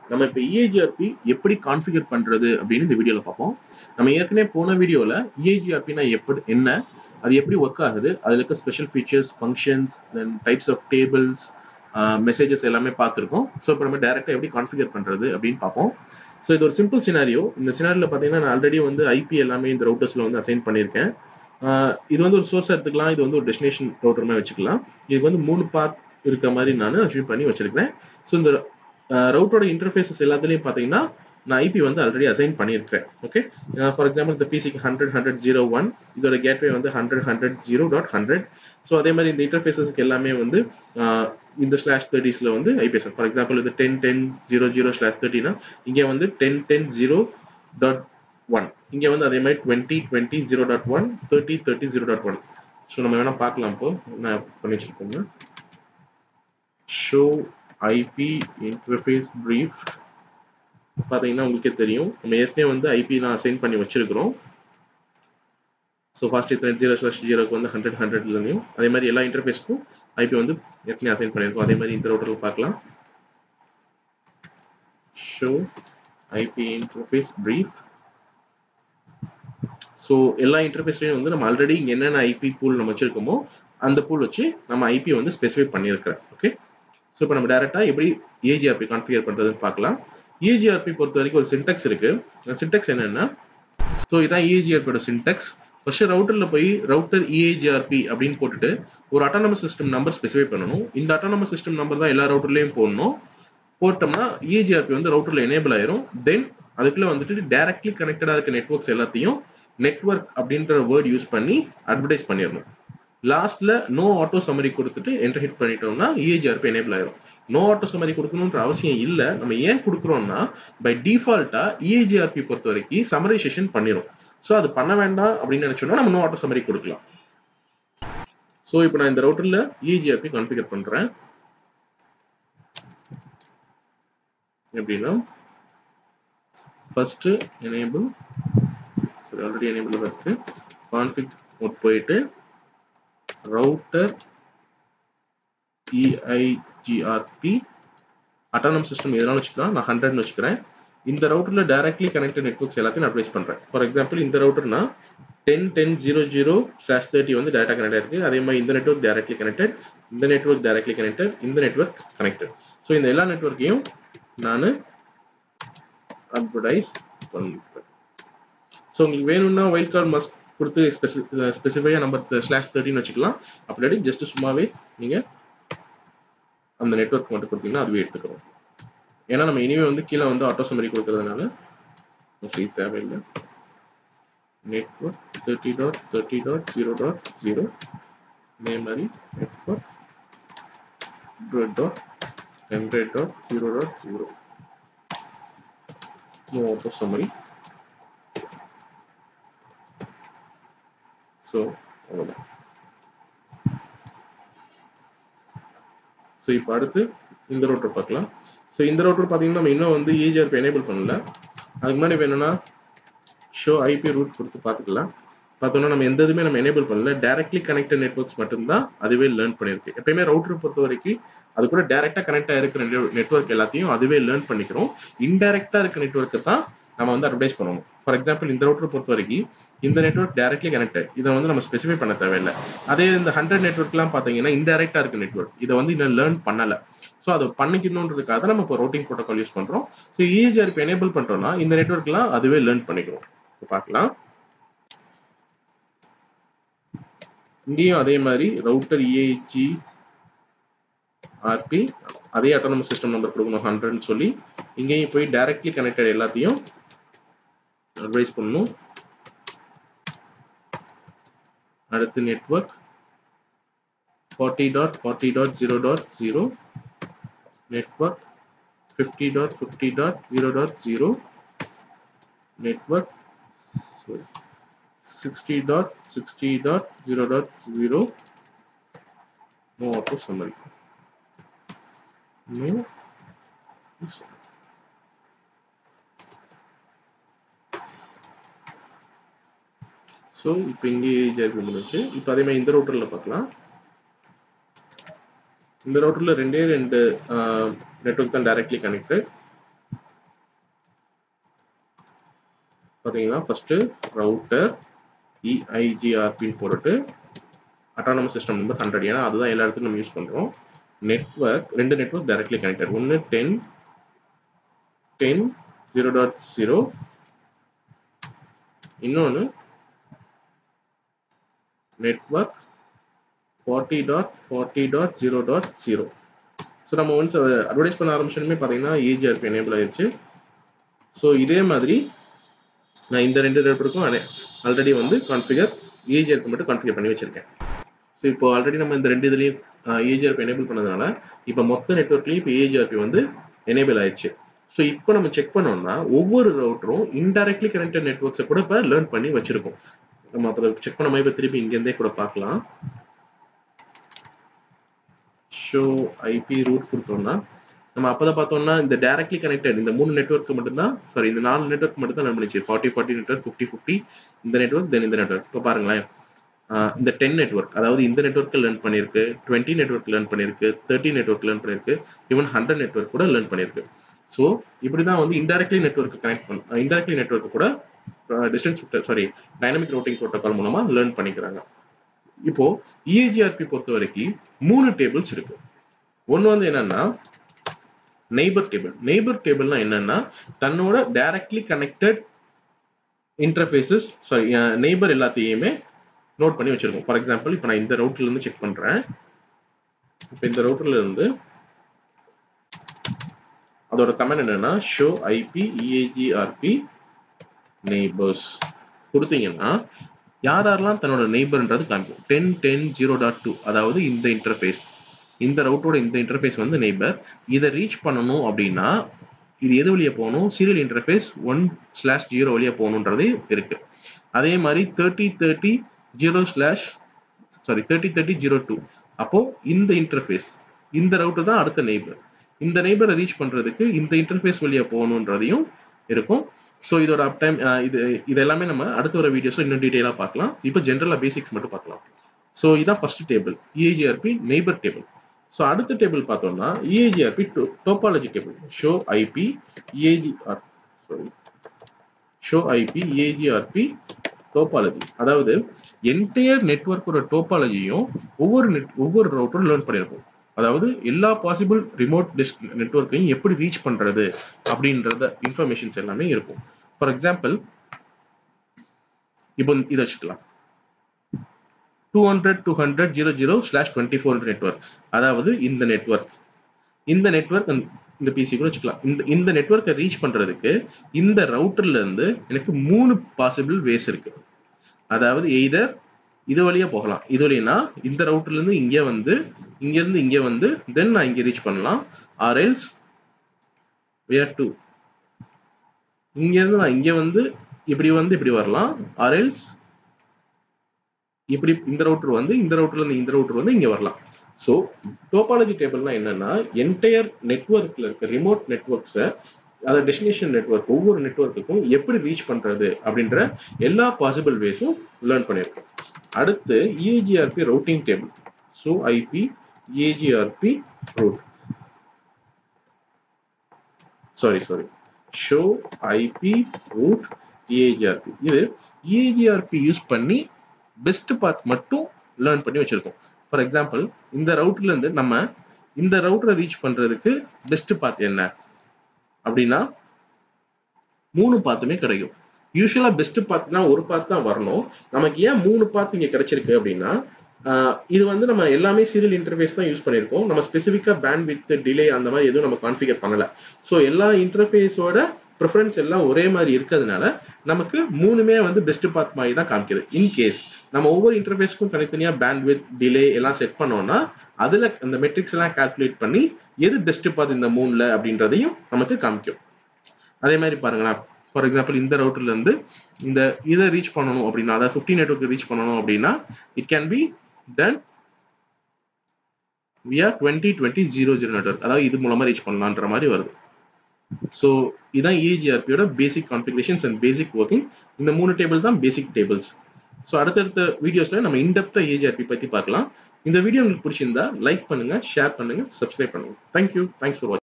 நம்ம இப்போ இஏஜிஆர்பி எப்படி கான்ஃபிகர் பண்றது அப்படின்னு இந்த வீடியோல பார்ப்போம் நம்ம ஏற்கனவே போன வீடியோல இஏஜிஆர்பினா எப்படி என்ன அது எப்படி ஒர்க் ஆகுது அதுல இருக்க special features functions then types of tables messages எல்லாமே பார்த்துருக்கோம் ஸோ இப்போ நம்ம டேரெக்டாக எப்படி கான்ஃபிகர் பண்ணுறது அப்படின்னு பார்ப்போம் ஸோ இது ஒரு சிம்பிள் சினாரியோ இந்த சினாரியில் பார்த்தீங்கன்னா நான் ஆல்ரெடி வந்து ஐபி எல்லாமே இந்த ரவுட்டர்ஸில் வந்து அசைன் பண்ணியிருக்கேன் இது வந்து ஒரு சோர்ஸ் எடுத்துக்கலாம் இது வந்து ஒரு டெஸ்டினேஷன் ரவுட்டர் மாதிரி வச்சுக்கலாம் இதுக்கு வந்து மூணு பாத் இருக்க மாதிரி நான் அச்சீவ் பண்ணி வச்சிருக்கேன் ஸோ இந்த ரவுட்டரோட இன்டர்ஃபேஸஸ் எல்லாத்துலேயும் பார்த்தீங்கன்னா நான் ஐபி வந்து ஆல்ரெடி அசைன் பண்ணியிருக்கேன் ஓகே ஃபார் எக்ஸாம்பிள் இந்த பிசிக்கு ஹண்ட்ரட் ஹண்ட்ரட் ஜீரோ ஒன் இதோட கேட்வே வந்து hundred hundred zero dot hundred so அதே மாதிரி இந்த இன்டர்ஃபேஸஸ்க்கு எல்லாமே வந்து இந்த ஸ்லாஷ் தேர்ட்டிஸில் வந்து ஐபிஎஸ் ஃபார் எக்ஸாம்பிள் இது ten ten zero zero slash தேர்ட்டினா இங்கே வந்து ten ten zero dot one இங்கே வந்து அதே மாதிரி twenty twenty zero dot one thirty thirty zero dot one so நம்ம வேணால் பார்க்கலாம் இப்போ நான் பண்ணி வச்சுருக்கோங்க ஷோ ஐபி இன்டர்ஃபேஸ் ப்ரீஃப் பார்த்தீங்கன்னா உங்களுக்கே தெரியும் நம்ம ஏற்கனவே வந்து ஐபி நான் அசைன் பண்ணி வச்சிருக்கிறோம் ஸோ ஃபாஸ்ட் இத்தனை ஜீரோ ஸ்லாஷ் ஜீரோக்கு வந்து ஹண்ட்ரட் ஹண்ட்ரட்லேயும் அதே மாதிரி எல்லா இன்டர்ஃபேஸ்க்கும் ஐபி வந்து ஏற்கனவே அசைன் பண்ணியிருக்கோம் அதே மாதிரி இந்த ரவுட்டரில் பார்க்கலாம் show IP interface brief so எல்லா இன்டர்ஃபேஸ்லையும் வந்து நம்ம ஆல்ரெடி இங்கே என்னென்ன ஐபி பூல் நம்ம வச்சிருக்கோமோ அந்த பூல் வச்சு நம்ம ஐபி வந்து ஸ்பெசிஃபை பண்ணியிருக்கிறேன் ஓகே ஸோ இப்போ நம்ம டேரெக்டாக எப்படி ஏஜிஆர்பி கான்ஃபிகர் பண்ணுறதுன்னு பார்க்கலாம் இஏஜிஆர்பி பொறுத்த வரைக்கும் ஒரு சின்டெக்ஸ் இருக்கு சின்டெக்ஸ் என்னன்னா ஸோ இதான் இஏஜிஆர்பியோட சின்டெக்ஸ் ஃபர்ஸ்ட் ரவுட்டர்ல போய் ரவுட்டர் இஏஜிஆர்பி அப்படின்னு போட்டுட்டு ஒரு அட்டானமஸ் சிஸ்டம் நம்பர் ஸ்பெசிஃபை பண்ணணும் இந்த அட்டானமஸ் சிஸ்டம் நம்பர் தான் எல்லா ரவுட்டர்லையும் போடணும் போட்டோம்னா இஏஜிஆர்பி வந்து ரவுட்டர்ல எனேபிள் ஆயிரும் தென் அதுக்குள்ள வந்துட்டு டைரக்ட்லி கனெக்டடா இருக்க நெட்ஒர்க்ஸ் எல்லாத்தையும் நெட்ஒர்க் அப்படின்ற வேர்ட் யூஸ் பண்ணி அட்வர்டைஸ் பண்ணிடணும் லாஸ்ட்ல நோ ஆட்டோ சம்மரி கொடுத்துட்டு என்டர் ஹிட் பண்ணிட்டோம்னா இஏஜிஆர்பி எனேபிள் ஆயிரும் நோ ஆட்டோ சம்மரி கொடுக்கணுன்ற அவசியம் இல்லை நம்ம ஏன் கொடுக்குறோம்னா பை டிஃபால்ட்டா இஏஜிஆர்பி பொறுத்த வரைக்கும் சமரைசேஷன் பண்ணிடும் ஸோ அது பண்ண வேண்டாம் அப்படின்னு நினைச்சோம்னா நம்ம நோ ஆட்டோ சம்மரி கொடுக்கலாம் ஸோ இப்போ நான் இந்த ரவுட்டர்ல இஏஜிஆர்பி கான்ஃபிகர் பண்றேன் எப்படின்னா ஃபர்ஸ்ட் எனேபிள் சரி ஆல்ரெடி எனேபிள் இருக்கு கான்ஃபிக் மோட் போயிட்டு ரவுட்டர் இஐஜிஆர்பி அட்டானம் சிஸ்டம் எதனாலும் வச்சுக்கலாம் நான் ஹண்ட்ரட்னு வச்சுக்கிறேன் இந்த ரவுட்டர்ல டைரக்ட்லி கனெக்டட் நெட்ஒர்க்ஸ் எல்லாத்தையும் அட்வைஸ் பண்றேன் ஃபார் எக்ஸாம்பிள் இந்த ரவுட்டர்னா ten ten zero zero slash thirty வந்து டேரக்டா கனெக்ட் இருக்கு அதே மாதிரி இந்த நெட்ஒர்க் டைரக்ட்லி கனெக்டட் இந்த நெட்ஒர்க் டைரக்ட்லி கனெக்டட் இந்த நெட்ஒர்க் கனெக்டட் ஸோ இந்த எல்லா நெட்ஒர்க்கையும் நான் அட்வர்டைஸ் பண்ணிருக்கேன் ஸோ உங்களுக்கு வேணும்னா ஒயிட் கார்டு மஸ்ட் கொடுத்து ஸ்பெசிஃபையாக நம்பர் ஸ்லாஷ் தேர்ட்டின்னு வச்சுக்கலாம் அப்படி ஜஸ்ட் சும்மாவே நீங்கள் அந்த நெட்ஒர்க் மட்டும் கொடுத்தீங்கன்னா அதுவே எடுத்துக்கிறோம் ஏன்னா நம்ம இனிமே வந்து கீழே வந்து ஆட்டோ சம்மரி கொடுக்கறதுனால மோஸ்ட்லி தேவையில்லை network thirty dot thirty dot zero dot zero இதே மாதிரி network hundred dot hundred dot zero dot zero auto summary so அவ்வளோதான் ஸோ இப்போ அடுத்து இந்த ரவுட்டர் பார்க்கலாம் ஸோ இந்த ரவுட்டர் பார்த்தீங்கன்னா நம்ம இன்னும் வந்து ஏஜிஆர்பி எனேபிள் பண்ணல அதுக்கு முன்னாடி வேணும்னா ஷோ ஐபி ரூட் கொடுத்து பார்த்துக்கலாம் பார்த்தோம்னா நம்ம எந்த இதுவுமே நம்ம எனேபிள் பண்ணல டேரக்ட்லி கனெக்டட் நெட்ஒர்க்ஸ் மட்டும்தான் அதுவே லேர்ன் பண்ணியிருக்கு எப்பயுமே ரவுட்டர் பொறுத்த வரைக்கும் அது கூட டேரெக்டாக கனெக்ட் ஆகிருக்கிற நெட்ஒர்க் எல்லாத்தையும் அதுவே லேர்ன் பண்ணிக்கிறோம் இன்டெரக்டாக இருக்க நெட்ஒர்க்கை தான் நம்ம வந்து அட்வர்டைஸ் பண்ணணும் ஃபார் எக்ஸாம்பிள் இந்த ரவுட்டர் பொறுத்த வரைக்கும் இந்த நெட்ஒர்க் டேரக்ட்லி கனெக்டட் இதை வந்து நம்ம ஸ்பெசிஃபை பண்ண தேவையில்லை அதே இந்த ஹண்ட்ரட் நெட்ஒர்க்லாம் பார்த்தீங்கன்னா இன்டெரக்டாக இருக்க நெட்ஒர்க் இதை வந்து இன்னும் லேர்ன் பண்ணலை ஸோ அதை பண்ணிக்கணுன்றதுக்காக நம்ம இப்போ ரோட்டிங் ப்ரோட்டோகால் யூஸ் பண்ணுறோம் ஸோ இஏஜிஆர்பி எனேபிள் பண்ணுறோம்னா இந்த நெட்ஒர்க்லாம் அதுவே லேர்ன் பண்ணிக்கிறோம் இப்போ பார்க்கலாம் இங்கேயும் அதே மாதிரி ரவுட்டர் இஏஜி ஆர்பி அதே அட்டானமஸ் சிஸ்டம் நம்பர் கொடுக்கணும் ஹண்ட்ரட்னு சொல்லி இங்கேயும் போய் டைரக்ட்லி கனெக்டட் எல்லாத்தையும் அட்வைஸ் பண்ணணும் அடுத்து network forty dot forty dot zero dot zero network fifty dot fifty dot zero dot zero network sixty dot sixty dot zero dot zero no auto summary no so இப்போ இங்கே JP முடிஞ்சு இப்போ அதே மாதிரி இந்த ரவுட்டரில் பார்க்கலாம் இந்த ரவுட்டரில் ரெண்டே ரெண்டு நெட்ஒர்க் தான் டைரக்ட்லி கனெக்டட் பார்த்தீங்கன்னா ஃபஸ்ட்டு ரவுட்டர் இஐஜிஆர்பின்னு போட்டுட்டு அட்டானமஸ் சிஸ்டம் நம்பர் ஹண்ட்ரட் ஏன்னா அதுதான் எல்லா இடத்துக்கும் நம்ம யூஸ் பண்ணுறோம் நெட்ஒர்க் ரெண்டு நெட்ஒர்க் டைரக்ட்லி கனெக்டட் ஒன்று ten ten zero dot zero இன்னொன்று network forty dot forty dot zero dot zero so நம்ம ஒன்ஸ் அட்வர்டைஸ் பண்ண ஆரம்பிச்சோமே பார்த்தீங்கன்னா ஏஜிஆர்பி எனேபிள் ஆயிடுச்சு ஸோ இதே மாதிரி நான் இந்த ரெண்டு நெட்ஒர்க்கும் ஆல்ரெடி வந்து கான்ஃபிகர் ஏஜிஆர்பி மட்டும் கான்ஃபிகர் பண்ணி வச்சிருக்கேன் ஸோ இப்போ ஆல்ரெடி நம்ம இந்த ரெண்டு இதுலையும் ஏஜிஆர்பி எனேபிள் பண்ணதுனால இப்போ மொத்த நெட்ஒர்க்லையும் இப்போ ஏஜிஆர்பி வந்து எனேபிள் ஆயிடுச்சு ஸோ இப்போ நம்ம செக் பண்ணோம்னா ஒவ்வொரு ரவுட்டரும் இன்டைரக்ட்லி கனெக்டட் நெட்ஒர்க்ஸை கூட இப்போ லேர்ன் பண்ணி வச்சிருக்கோம் நம்ம அப்போ செக் பண்ண மாதிரி இப்போ திருப்பி இங்கேருந்தே கூட பார்க்கலாம் ஷோ ஐபி ரூட் கொடுத்தோம்னா நம்ம அப்பதான் பார்த்தோம்னா இந்த டைரக்ட்லி கனெக்டட் இந்த மூணு நெட்ஒர்க் மட்டும்தான் சாரி இந்த நாலு நெட்ஒர்க் மட்டும் தான் லேர்ன் பண்ணிச்சு forty forty network fifty fifty இந்த நெட்ஒர்க் தென் இந்த நெட்ஒர்க் இப்போ பாருங்களேன் இந்த டென் நெட்ஒர்க் அதாவது இந்த நெட்ஒர்க்கு லேர்ன் பண்ணியிருக்கு டுவெண்ட்டி நெட்ஒர்க் லேர்ன் பண்ணியிருக்கு தேர்ட்டி நெட்ஒர்க் லேர்ன் பண்ணியிருக்கு ஈவன் ஹண்ட்ரட் நெட்ஒர்க் கூட லேர்ன் பண்ணியிருக்கு ஸோ இப்படி தான் வந்து இன்டெரக்ட்லி நெட்ஒர்க் கனெக்ட் பண்ண இன்டெரக்ட்லி நெட்ஒர்க் கூட distance sorry dynamic routing protocol மூலமா லேர்ன் பண்ணிக்கிறாங்க இப்போ இஏஜிஆர்பி பொறுத்த வரைக்கும் மூணு டேபிள்ஸ் இருக்கு ஒன்று வந்து என்னன்னா நெய்பர் டேபிள் நெய்பர் டேபிள்னா என்னன்னா தன்னோட directly connected interfaces sorry neighbour எல்லாத்தையுமே நோட் பண்ணி வச்சிருக்கோம் ஃபார் எக்ஸாம்பிள் இப்போ நான் இந்த ரவுட்ல இருந்து செக் பண்றேன் இப்போ இந்த ரவுட்டர்ல இருந்து அதோட கமெண்ட் என்னன்னா ஷோ ஐபி இஏஜிஆர்பி நெய்பர்ஸ் கொடுத்தீங்கன்னா யார் யாரெல்லாம் தன்னோட நெய்பர்ன்றது காமிக்கும் ten ten zero dot two அதாவது இந்த இன்டர்ஃபேஸ் இந்த ரவுட்டோட இந்த இன்டர்ஃபேஸ் வந்து நெய்பர் இதை ரீச் பண்ணணும் அப்படின்னா இது எது வழியா போகணும் serial interface one slash zero வழியா போகணுன்றது இருக்கு அதே மாதிரி thirty thirty zero slash sorry thirty thirty zero two அப்போ இந்த இன்டர்ஃபேஸ் இந்த ரவுட்டர் தான் அடுத்த நெய்பர் இந்த நெய்பரை ரீச் பண்றதுக்கு இந்த இன்டர்ஃபேஸ் வழியா போகணுன்றதையும் இருக்கும் ஸோ இதோட அப் டைம் இது இது எல்லாமே நம்ம அடுத்த வர வீடியோஸ்ல இன்னும் டீட்டெயிலாக பார்க்கலாம் இப்போ ஜென்ரலாக பேசிக்ஸ் மட்டும் பார்க்கலாம் ஸோ இதான் first table EIGRP neighbour table so அடுத்த டேபிள் பார்த்தோம்னா EIGRP topology table show IP EIGR sorry show IP EIGRP topology அதாவது என்டையர் நெட்ஒர்க்கோட டோபாலஜியும் ஒவ்வொரு நெட் ஒவ்வொரு ரவுட்டரும் லேர்ன் பண்ணியிருக்கும் அதாவது எல்லா பாசிபிள் ரிமோட் டிஸ்க் நெட்ஒர்க்கையும் எப்படி ரீச் பண்றது அப்படின்றத இன்ஃபர்மேஷன்ஸ் எல்லாமே இருக்கும் ஃபார் எக்ஸாம்பிள் இப்போ இதை வச்சுக்கலாம் two hundred two hundred zero zero slash twenty four network அதாவது இந்த நெட்ஒர்க் இந்த நெட்ஒர்க் இந்த பிசி கூட வச்சுக்கலாம் இந்த இந்த நெட்ஒர்க்கை ரீச் பண்றதுக்கு இந்த ரவுட்டர்ல இருந்து எனக்கு மூணு பாசிபிள் வேஸ் இருக்கு அதாவது எய்தர் இது வழியா போகலாம் இது வழியா இந்த ரவுட்டர்ல இருந்து இங்கே வந்து இங்க இருந்து இங்க வந்து தென் நான் இங்க ரீச் பண்ணலாம் ஆர் எல்ஸ் வேர் டூ இங்க இருந்து நான் இங்க வந்து இப்படி வந்து இப்படி வரலாம் ஆர் எல்ஸ் இப்படி இந்த ரவுட்டர் வந்து இந்த ரவுட்டர்ல இருந்து இந்த ரவுட்டர் வந்து இங்க வரலாம் ஸோ டோபாலஜி டேபிள்னா என்னன்னா என்டையர் நெட்ஒர்க்ல இருக்க ரிமோட் நெட்ஒர்க்ஸை அதாவது டெஸ்டினேஷன் நெட்ஒர்க் ஒவ்வொரு நெட்ஒர்க்குக்கும் எப்படி ரீச் பண்றது அப்படின்ற எல்லா பாசிபிள் வேஸும் லேர்ன் பண்ணியிருக்கோம் அடுத்து EIGRP routing table so IP EIGRP route sorry sorry show IP route EIGRP இது இஏஜிஆர்பி யூஸ் பண்ணி பெஸ்ட் பார்ட் மட்டும் லேர்ன் பண்ணி வச்சிருக்கோம் ஃபார் எக்ஸாம்பிள் இந்த ரவுட்டர்ல இருந்து நம்ம இந்த ரவுட்டரை ரீச் பண்றதுக்கு பெஸ்ட் பாத் என்ன அப்படின்னா மூணு பாத்துமே கிடைக்கும் யூஸ்வலா பெஸ்ட் பாத்னா ஒரு பாத் தான் வரணும் நமக்கு ஏன் மூணு பாத் இங்க கிடைச்சிருக்கு அப்படின்னா இது வந்து நம்ம எல்லாமே சீரியல் இன்டர்ஃபேஸ் தான் யூஸ் பண்ணியிருக்கோம் நம்ம ஸ்பெசிஃபிக்கா பேண்ட் வித் டிலே அந்த மாதிரி எதுவும் நம்ம கான்ஃபிகர் பண்ணல ஸோ எல்லா இன்டர்ஃபேஸோட ப்ரிஃபரன்ஸ் எல்லாம் ஒரே மாதிரி இருக்கிறதுனால நமக்கு மூணுமே வந்து பெஸ்ட் பாத் மாதிரி தான் காமிக்குது இன்கேஸ் நம்ம ஒவ்வொரு இன்டர்ஃபேஸ்க்கும் தனித்தனியா பேண்ட் வித் டிலே எல்லாம் செட் பண்ணோம்னா அதுல அந்த மெட்ரிக்ஸ் எல்லாம் கால்குலேட் பண்ணி எது பெஸ்ட் பாத் இந்த மூணுல அப்படின்றதையும் நமக்கு காமிக்கும் அதே மாதிரி பாருங்களேன் ஃபார் எக்ஸாம்பிள் இந்த ரவுட்டர்ல இருந்து இந்த இதை ரீச் பண்ணணும் அப்படின்னா அதாவது ஃபிஃப்டி நெட்ஒர்க் ரீச் பண்ணணும் அப்படின்னா it can be done via twenty twenty zero zero network அதாவது இது மூலமா ரீச் பண்ணலான்ற மாதிரி வருது ஸோ இதான் ஏஜிஆர்பியோட basic configurations and basic working இந்த மூணு டேபிள் தான் பேசிக் டேபிள்ஸ் ஸோ அடுத்தடுத்த வீடியோஸ்ல நம்ம இன்டெப்தா ஏஜிஆர்பி பத்தி பார்க்கலாம் இந்த வீடியோ உங்களுக்கு பிடிச்சிருந்தா லைக் பண்ணுங்க ஷேர் பண்ணுங்க சப்ஸ்கிரைப் பண்ணுங்க தேங்க்யூ தேங்க்ஸ் ஃபார் வாட்சிங்